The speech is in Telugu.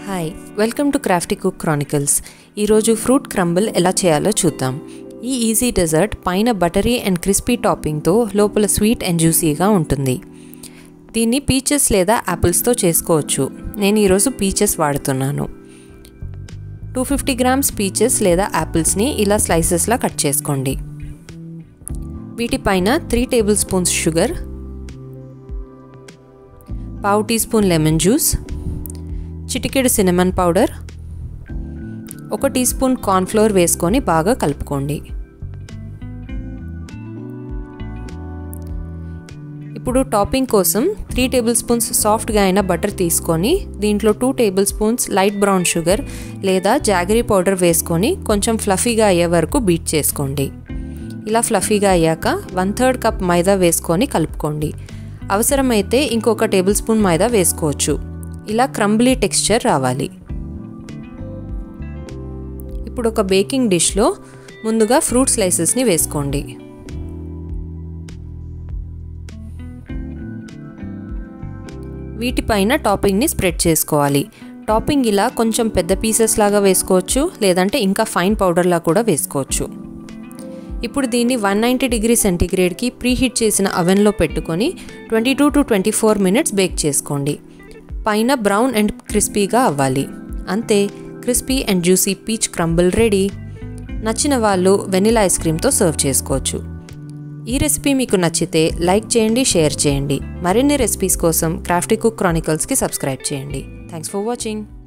hi welcome to crafty cook chronicles ఈరోజు ఫ్రూట్ క్రంబుల్ ఎలా చేయాలో చూద్దాం ఈ ఈజీ డెజర్ట్ పైన బటరీ అండ్ క్రిస్పీ టాపింగ్తో లోపల స్వీట్ అండ్ జ్యూసీగా ఉంటుంది దీన్ని పీచెస్ లేదా యాపిల్స్తో చేసుకోవచ్చు నేను ఈరోజు పీచెస్ వాడుతున్నాను టూ ఫిఫ్టీ గ్రామ్స్ పీచెస్ లేదా యాపిల్స్ని ఇలా స్లైసెస్లా కట్ చేసుకోండి వీటిపైన త్రీ టేబుల్ స్పూన్స్ షుగర్ పావు టీ స్పూన్ లెమన్ జ్యూస్ చిటికెడు సినమన్ పౌడర్ ఒక టీ స్పూన్ కార్న్ఫ్లోర్ వేసుకొని బాగా కలుపుకోండి ఇప్పుడు టాపింగ్ కోసం త్రీ టేబుల్ స్పూన్స్ సాఫ్ట్గా అయిన బటర్ తీసుకొని దీంట్లో two tablespoons light brown sugar లేదా జాగరీ పౌడర్ వేసుకొని కొంచెం ఫ్లఫీగా అయ్యే వరకు బీట్ చేసుకోండి ఇలా ఫ్లఫీగా అయ్యాక వన్ థర్డ్ కప్ మైదా వేసుకొని కలుపుకోండి అవసరమైతే ఇంకొక టేబుల్ స్పూన్ మైదా వేసుకోవచ్చు ఇలా క్రంబ్లీ టెక్స్చర్ రావాలి ఇప్పుడు ఒక బేకింగ్ డిష్లో ముందుగా ఫ్రూట్ స్లైసెస్ని వేసుకోండి వీటిపైన టాపింగ్ని స్ప్రెడ్ చేసుకోవాలి టాపింగ్ ఇలా కొంచెం పెద్ద పీసెస్ లాగా వేసుకోవచ్చు లేదంటే ఇంకా ఫైన్ పౌడర్లా కూడా వేసుకోవచ్చు ఇప్పుడు దీన్ని వన్ నైంటీ డిగ్రీ సెంటీగ్రేడ్కి ప్రీహీట్ చేసిన అవెన్లో పెట్టుకొని twenty two to twenty four minutes bake చేసుకోండి పైన బ్రౌన్ అండ్ క్రిస్పీగా అవ్వాలి అంతే crispy and juicy peach crumble ready నచ్చిన వాళ్ళు వెనిలా ఐస్ క్రీమ్తో సర్వ్ చేసుకోవచ్చు ఈ రెసిపీ మీకు నచ్చితే లైక్ చేయండి షేర్ చేయండి మరిన్ని రెసిపీస్ కోసం క్రాఫ్టీ కుక్ క్రానికల్స్కి సబ్స్క్రైబ్ చేయండి థ్యాంక్స్ ఫర్ వాచింగ్